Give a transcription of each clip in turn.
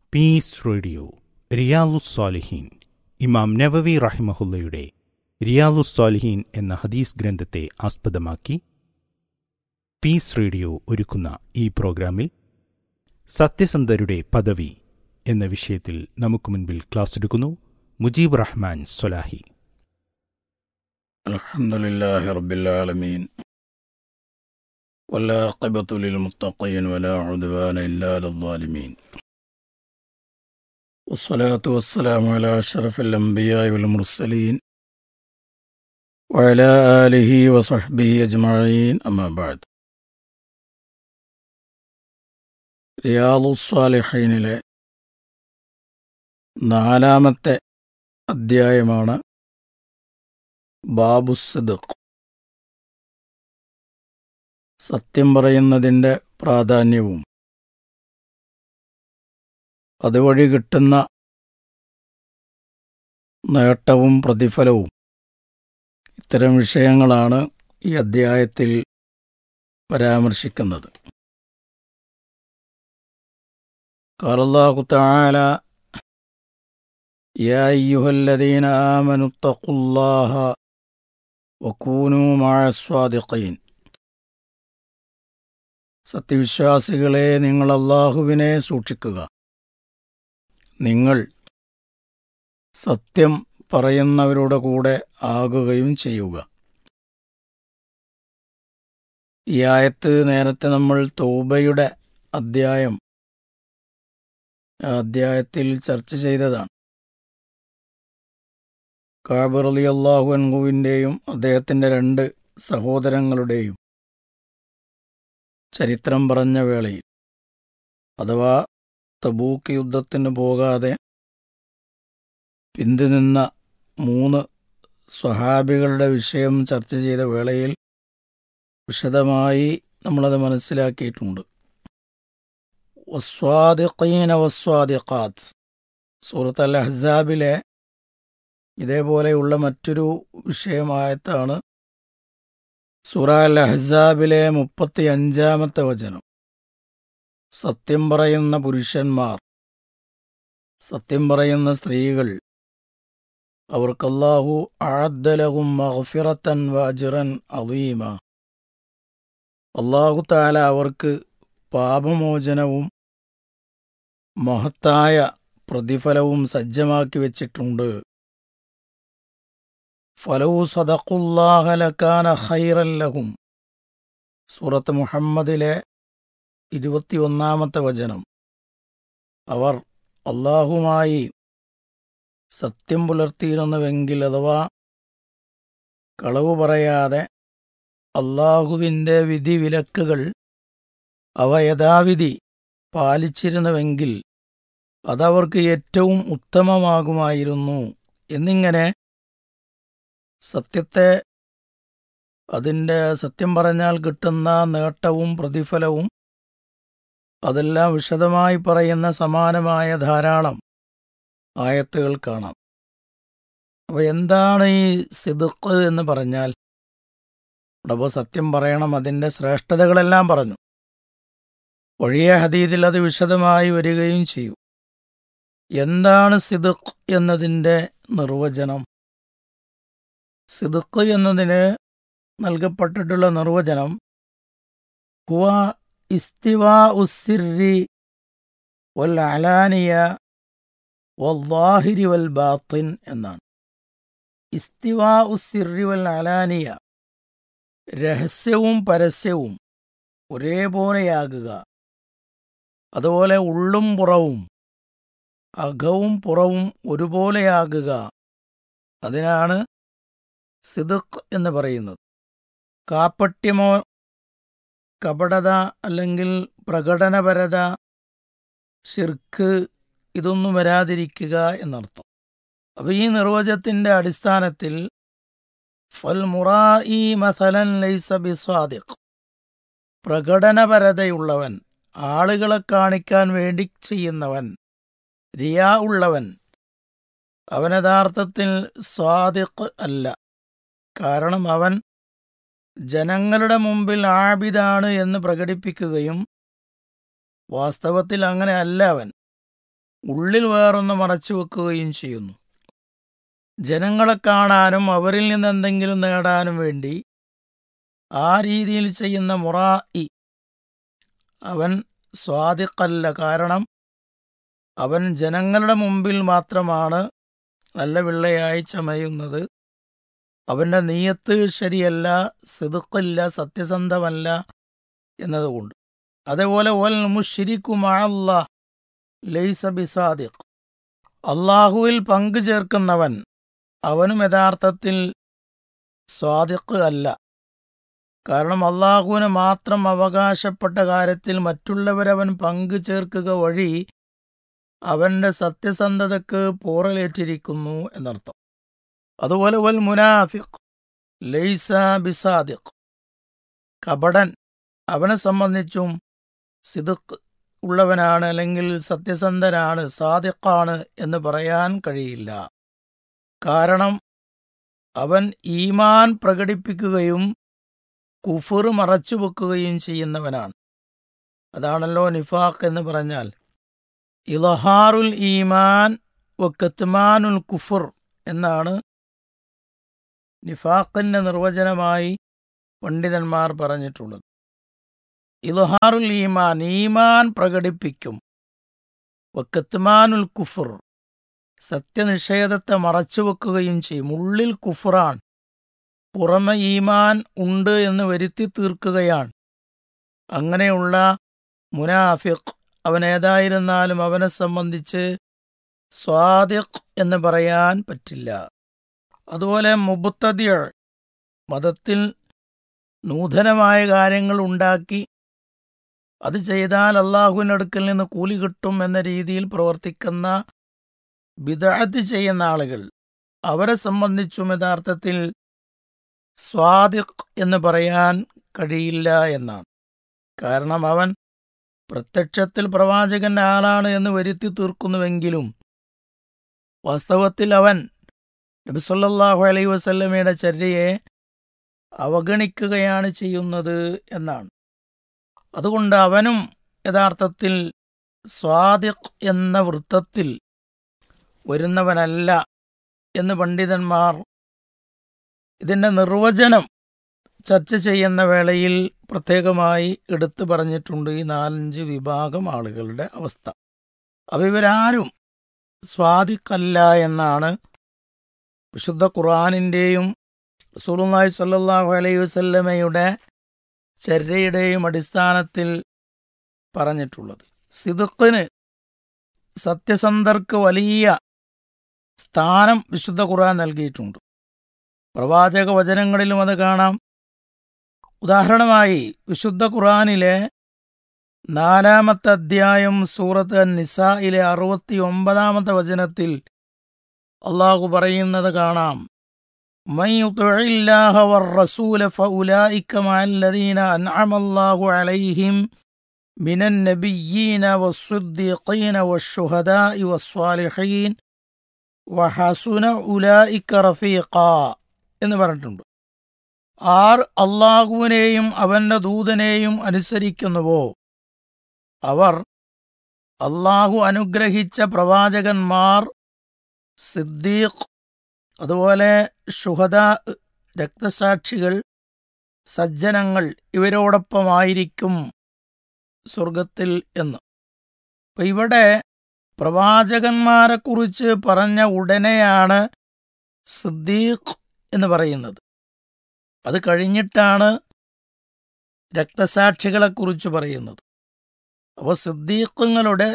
piece radio റിയാലുസ്സാലിഹീൻ ഇമാം നവവി റഹിമഹുല്ലയുടെ റിയാലുസ്സാലിഹീൻ എന്ന ഹദീസ് ഗ്രന്ഥത്തെ ആസ്പദമാക്കി പീസ് റേഡിയോ ഒരുക്കുന്ന ഈ പ്രോഗ്രാമിൽ സത്യസന്ധരുടെ പദവി എന്ന വിഷയത്തിൽ നമുക്ക് മുൻപിൽ ക്ലാസ് എടുക്കുന്നു മുജീബ് റഹ്മാൻ സൊലാഹി الحمد لله رب العالمين والعاقبة للمتقين ولا عدوان إلا على الظالمين والصلاة والسلام على أشرف الأنبياء والمرسلين وعلى آله وصحبه أجمعين أما بعد റിയാദു സ്വാലിഹീനിലെ നാലാമത്തെ അധ്യായമാണ് ബാബു സിദ്ഖ് സത്യം പറയുന്നതിൻ്റെ പ്രാധാന്യവും അതുവഴി കിട്ടുന്ന നേട്ടവും പ്രതിഫലവും ഇത്തരം വിഷയങ്ങളാണ് ഈ അദ്ധ്യായത്തിൽ പരാമർശിക്കുന്നത് قال الله تعالى يا أيها الذين آمنوا اتقوا الله وكونوا مع الصادقين സത്യവിശ്വാസികളെ നിങ്ങൾ അള്ളാഹുവിനെ സൂക്ഷിക്കുക നിങ്ങൾ സത്യം പറയുന്നവരുടെ കൂടെ ആകുകയും ചെയ്യുക ഈ ആയത്ത് നേരത്തെ നമ്മൾ തൗബയുടെ അദ്ധ്യായം ആ അദ്ധ്യായത്തിൽ ചർച്ച ചെയ്തതാണ് കാബർ അലി അള്ളാഹു അൻഹുവിൻ്റെയും അദ്ദേഹത്തിൻ്റെ രണ്ട് സഹോദരങ്ങളുടെയും ചരിത്രം പറഞ്ഞ വേളയിൽ അഥവാ തബൂക്ക് യുദ്ധത്തിന് പോകാതെ പിന്തുനിന്ന മൂന്ന് സ്വഹാബികളുടെ വിഷയം ചർച്ച ചെയ്ത വേളയിൽ വിശദമായി നമ്മളത് മനസ്സിലാക്കിയിട്ടുണ്ട് വസ്വാദിഖീന വസ്വാദിഖാത്ത് സൂറത്ത് അൽ അഹ്സാബിലെ ഇതേപോലെയുള്ള മറ്റൊരു വിഷയമായത്താണ് സൂറ അൽ അഹ്സാബിലെ മുപ്പത്തി അഞ്ചാമത്തെ വചനം സത്യം പറയുന്ന പുരുഷന്മാർ സത്യം പറയുന്ന സ്ത്രീകൾ അവർക്കല്ലാഹു ആദ്ദലഹും മഹഫിറത്തൻ വാജിറൻ അലീമ അള്ളാഹു താല അവർക്ക് പാപമോചനവും മഹത്തായ പ്രതിഫലവും സജ്ജമാക്കി വച്ചിട്ടുണ്ട് ഫലവു സദഖുല്ലാഹലക്കാന ഹൈറല്ലഹും സൂറത്ത് മുഹമ്മദിലെ ഇരുപത്തിയൊന്നാമത്തെ വചനം അവർ അള്ളാഹുമായി സത്യം പുലർത്തിയിരുന്നുവെങ്കിൽ അഥവാ കളവ് പറയാതെ അള്ളാഹുവിൻ്റെ വിധിവിലക്കുകൾ അവ യഥാവിധി പാലിച്ചിരുന്നുവെങ്കിൽ അതവർക്ക് ഏറ്റവും ഉത്തമമാകുമായിരുന്നു എന്നിങ്ങനെ സത്യത്തെ അതിൻ്റെ സത്യം പറഞ്ഞാൽ കിട്ടുന്ന നേട്ടവും പ്രതിഫലവും അതെല്ലാം വിശദമായി പറയുന്ന സമാനമായ ധാരാളം ആയത്തുകൾ കാണാം അപ്പോൾ എന്താണ് ഈ സിദുക്ക് എന്ന് പറഞ്ഞാൽ അപ്പോൾ സത്യം പറയണം അതിൻ്റെ ശ്രേഷ്ഠതകളെല്ലാം പറഞ്ഞു ഒഴിയ ഹദീദിൽ അത് വിശദമായി വരികയും ചെയ്യും എന്താണ് സിദുക്ക് എന്നതിൻ്റെ നിർവചനം സിദുക്ക് എന്നതിന് നൽകപ്പെട്ടിട്ടുള്ള നിർവചനം ഹുവ ഇസ്തിവാ ഉസ്സിരി വൽ അലാനിയ വല്ലാഹിരി വൽ ബാത്തിൻ എന്നാണ് ഇസ്തിവാ ഉസ്സിരി വൽ അലാനിയ രഹസ്യവും പരസ്യവും ഒരേപോലെയാകുക അതുപോലെ ഉള്ളും പുറവും അകവും പുറവും ഒരുപോലെയാകുക അതിനാണ് സിദുക്ക് എന്ന് പറയുന്നത് കാപ്പട്യമോ കപടത അല്ലെങ്കിൽ പ്രകടനപരത ശിർക്ക് ഇതൊന്നും വരാതിരിക്കുക എന്നർത്ഥം അപ്പോൾ ഈ നിർവചത്തിൻ്റെ അടിസ്ഥാനത്തിൽ ഫൽ മുറായി മസലൻ ലൈസ ബിസ്വാദിഖ് പ്രകടനപരതയുള്ളവൻ ആളുകളെ കാണിക്കാൻ വേണ്ടി ചെയ്യുന്നവൻ റിയാ ഉള്ളവൻ അവൻ യഥാർത്ഥത്തിൽ സ്വാദിഖ് അല്ല കാരണം അവൻ ജനങ്ങളുടെ മുമ്പിൽ ആബിദാണ് എന്ന് പ്രകടിപ്പിക്കുകയും വാസ്തവത്തിൽ അങ്ങനെ അല്ല അവൻ ഉള്ളിൽ വേറൊന്ന് മറച്ചു വെക്കുകയും ചെയ്യുന്നു ജനങ്ങളെ കാണാനും അവരിൽ നിന്ന് എന്തെങ്കിലും നേടാനും വേണ്ടി ആ രീതിയിൽ ചെയ്യുന്ന മുറായി അവൻ സ്വാദിഖല്ല കാരണം അവൻ ജനങ്ങളുടെ മുമ്പിൽ മാത്രമാണ് നല്ല വെള്ളയായി ചമയുന്നത് അവന്റെ നീയത്ത് ശരിയല്ല സിതുക്കില്ല സത്യസന്ധമല്ല എന്നതുകൊണ്ട് അതേപോലെ ഒൽ മുഷിരിക്കുമാള്ള ലൈസ ബിസാദിഖ് അള്ളാഹുവിൽ പങ്കു ചേർക്കുന്നവൻ അവനും യഥാർത്ഥത്തിൽ സ്വാദിഖ് അല്ല കാരണം അള്ളാഹുവിന് മാത്രം അവകാശപ്പെട്ട കാര്യത്തിൽ മറ്റുള്ളവരവൻ പങ്കു ചേർക്കുക വഴി അവന്റെ സത്യസന്ധതയ്ക്ക് പോറലേറ്റിരിക്കുന്നു എന്നർത്ഥം അതുപോലെ വൽ മുനാഫിഖ് ലൈസ ബിസാദിഖ് കപടൻ അവനെ സംബന്ധിച്ചും സിദുക്ക് ഉള്ളവനാണ് അല്ലെങ്കിൽ സത്യസന്ധനാണ് സാദിഖാണ് എന്ന് പറയാൻ കഴിയില്ല കാരണം അവൻ ഈമാൻ പ്രകടിപ്പിക്കുകയും കുഫർ മറച്ചുവെക്കുകയും ചെയ്യുന്നവനാണ് അതാണല്ലോ നിഫാഖ് എന്ന് പറഞ്ഞാൽ ഇലഹാറുൽ ഈമാൻ വക്കത്മാനുൽ കുഫർ എന്നാണ് നിഫാഖിന്റെ നിർവചനമായി പണ്ഡിതന്മാർ പറഞ്ഞിട്ടുള്ളത് ഇലഹാറുൽ ഈമാൻ ഈമാൻ പ്രകടിപ്പിക്കും വക്കത്മാനുൽ കുഫർ സത്യനിഷേധത്തെ മറച്ചുവെക്കുകയും ചെയ്യും ഉള്ളിൽ കുഫറാൻ പുറമെ ഈമാൻ ഉണ്ട് എന്ന് വരുത്തി തീർക്കുകയാണ് അങ്ങനെയുള്ള മുനാഫിഖ് അവൻ ഏതായിരുന്നാലും അവനെ സംബന്ധിച്ച് സ്വാദിഖ് എന്ന് പറയാൻ പറ്റില്ല അതുപോലെ മുബത്തതിയ മതത്തിൽ നൂതനമായ കാര്യങ്ങൾ ഉണ്ടാക്കി അത് ചെയ്താൽ അള്ളാഹുവിനടുക്കൽ നിന്ന് കൂലി കിട്ടും എന്ന രീതിയിൽ പ്രവർത്തിക്കുന്ന ബിദഅത്ത് ചെയ്യുന്ന ആളുകൾ അവരെ സംബന്ധിച്ചും യഥാർത്ഥത്തിൽ സ്വാദിഖ് എന്ന് പറയാൻ കഴിയില്ല എന്നാണ് കാരണം അവൻ പ്രത്യക്ഷത്തിൽ പ്രവാചകന്റെ ആളാണ് എന്ന് വരുത്തി തീർക്കുന്നുവെങ്കിലും വാസ്തവത്തിൽ അവൻ നബിസല്ലാഹു അലൈ വസല്ലമയുടെ ചര്യയെ അവഗണിക്കുകയാണ് ചെയ്യുന്നത് എന്നാണ് അതുകൊണ്ട് അവനും യഥാർത്ഥത്തിൽ സ്വാദിഖ് എന്ന വൃത്തത്തിൽ വരുന്നവനല്ല എന്ന് പണ്ഡിതന്മാർ ഇതിന്റെ നിർവചനം ചർച്ച ചെയ്യുന്ന വേളയിൽ പ്രത്യേകമായി എടുത്തു പറഞ്ഞിട്ടുണ്ട് ഈ നാലഞ്ച് വിഭാഗം ആളുകളുടെ അവസ്ഥ അവ ഇവരാരും സ്വാദിഖല്ല എന്നാണ് വിശുദ്ധ ഖുർആാനിൻ്റെയും റസൂലുള്ളാഹി സ്വല്ലല്ലാഹു അലൈഹി വസല്ലമയുടെ ചര്യയുടെയും അടിസ്ഥാനത്തിൽ പറഞ്ഞിട്ടുള്ളത് സിദുക്കിന് സത്യസന്ധർക്ക് വലിയ സ്ഥാനം വിശുദ്ധ ഖുർആൻ നൽകിയിട്ടുണ്ട് പ്രവാചക വചനങ്ങളിലും അത് കാണാം ഉദാഹരണമായി വിശുദ്ധ ഖുർആനിലെ നാലാമത്തെ അധ്യായം സൂറത്ത് അൻ നിസായിലെ അറുപത്തി ഒമ്പതാമത്തെ വചനത്തിൽ അള്ളാഹു പറയുന്നത് കാണാം من يطع الله والرسول فأولئك مع الذين أنعم الله عليهم من النبيين والصديقين والشهداء والصالحين وحسن أولئك رفيقا എന്ന് പറഞ്ഞിട്ടുണ്ട് ആർ അള്ളാഹുവിനെയും അവന്റെ ദൂതനെയും അനുസരിക്കുന്നുവോ അവർ അള്ളാഹു അനുഗ്രഹിച്ച പ്രവാചകന്മാർ സിദ്ദീഖ് അതുപോലെ ഷുഹദ രക്തസാക്ഷികൾ സജ്ജനങ്ങൾ ഇവരോടൊപ്പമായിരിക്കും സ്വർഗത്തിൽ എന്ന് അപ്പൊ ഇവിടെ പ്രവാചകന്മാരെക്കുറിച്ച് പറഞ്ഞ ഉടനെയാണ് സിദ്ദീഖ് എന്ന് പറയുന്നത് അത് കഴിഞ്ഞിട്ടാണ് രക്തസാക്ഷികളെക്കുറിച്ച് പറയുന്നത് അപ്പോൾ സിദ്ദീഖുങ്ങളുടെ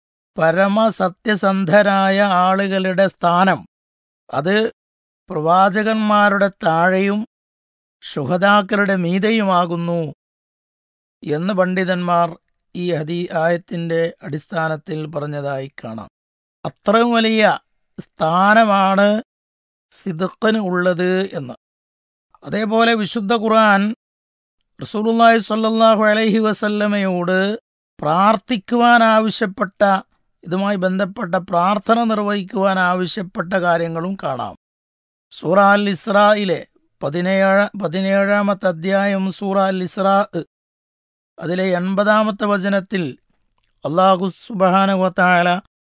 പരമസത്യസന്ധരായ ആളുകളുടെ സ്ഥാനം അത് പ്രവാചകന്മാരുടെ താഴെയും ശുഹതാക്കളുടെ മീതയുമാകുന്നു എന്ന് പണ്ഡിതന്മാർ ഈ ഹദി ആയത്തിന്റെ അടിസ്ഥാനത്തിൽ പറഞ്ഞതായി കാണാം അത്രയും വലിയ സ്ഥാനമാണ് സിദുക്കിന് ഉള്ളത് എന്ന് അതേപോലെ വിശുദ്ധ ഖുർആൻ റസൂലുള്ളാഹി സ്വല്ലല്ലാഹു അലൈഹി വസല്ലമയോട് പ്രാർത്ഥിക്കുവാൻ ആവശ്യപ്പെട്ട ഇതുമായി ബന്ധപ്പെട്ട പ്രാർത്ഥന നിർവഹിക്കുവാൻ ആവശ്യപ്പെട്ട കാര്യങ്ങളും കാണാം സൂറ അൽ ഇസ്രായിലെ പതിനേഴ് പതിനേഴാമത്തെ അധ്യായം സൂറ അൽ ഇസ്രാ അതിലെ എൺപതാമത്തെ വചനത്തിൽ അള്ളാഹു സുബാനുവത്തായ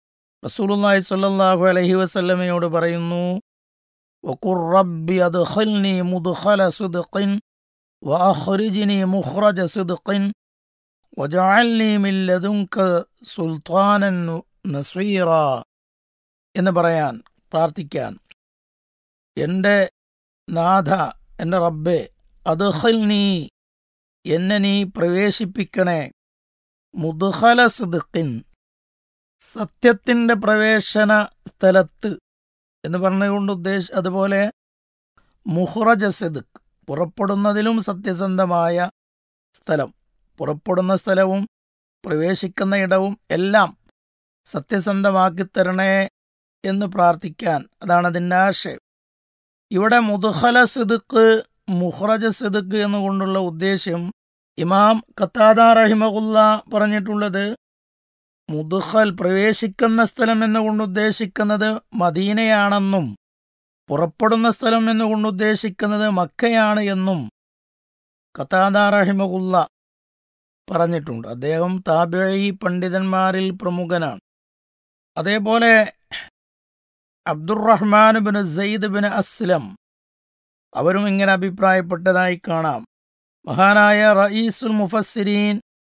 റസൂലുള്ളാഹി സ്വല്ലല്ലാഹു അലൈഹി വസല്ലമയോട് പറയുന്നു വഖുർ റബ്ബി അദ്ഖിൽനി മുദ്ഖല സിദ്ഖിൻ വഅഖ്രിജ്നി മുഖ്റജ സിദ്ഖിൻ വജഅൽനി മിൻ ലദുൻക സുൽത്താനൻ നസീറ എന്ന് പറയാൻ പ്രാർത്ഥിക്കാൻ എൻ്റെ നാഥ എൻ്റെ റബ്ബെ അദ്ഖിൽനി എന്നെ നീ പ്രവേശിപ്പിക്കണേ മുദ്ഖല സിദ്ഖിൻ സത്യത്തിൻ്റെ പ്രവേശന സ്ഥലത്ത് എന്ന് പറഞ്ഞുകൊണ്ട് ഉദ്ദേശ അതുപോലെ മുഹ്റജ സിദ്ഖ് പുറപ്പെടുന്നതിലും സത്യസന്ധമായ സ്ഥലം പുറപ്പെടുന്ന സ്ഥലവും പ്രവേശിക്കുന്ന ഇടവും എല്ലാം സത്യസന്ധമാക്കി തരണേ എന്ന് പ്രാർത്ഥിക്കാൻ അതാണ് അതിൻ്റെ ആശയം ഇവിടെ മുദ്ഖല സിദ്ഖ് മുഹ്റജ സിദ്ഖ് എന്നുകൊണ്ടുള്ള ഉദ്ദേശ്യം ഇമാം ഖത്താദ റഹിമകുല്ല പറഞ്ഞിട്ടുള്ളത് മുദ്ഖൽ പ്രവേശിക്കുന്ന സ്ഥലം എന്നുകൊണ്ട് ഉദ്ദേശിക്കുന്നത് മദീനയാണെന്നും പുറപ്പെടുന്ന സ്ഥലം എന്നുകൊണ്ട് ഉദ്ദേശിക്കുന്നത് മക്കയാണ് എന്നും ഖത്താദ റഹിമകുല്ല പറഞ്ഞിട്ടുണ്ട് അദ്ദേഹം താബിഴി പണ്ഡിതന്മാരിൽ പ്രമുഖനാണ് അതേപോലെ Abdurrahman bin Zaid bin Aslam അവരും ഇങ്ങനെ അഭിപ്രായപ്പെട്ടതായി കാണാം മഹാനായ റയീസുൽ മുഫസ്സിരീൻ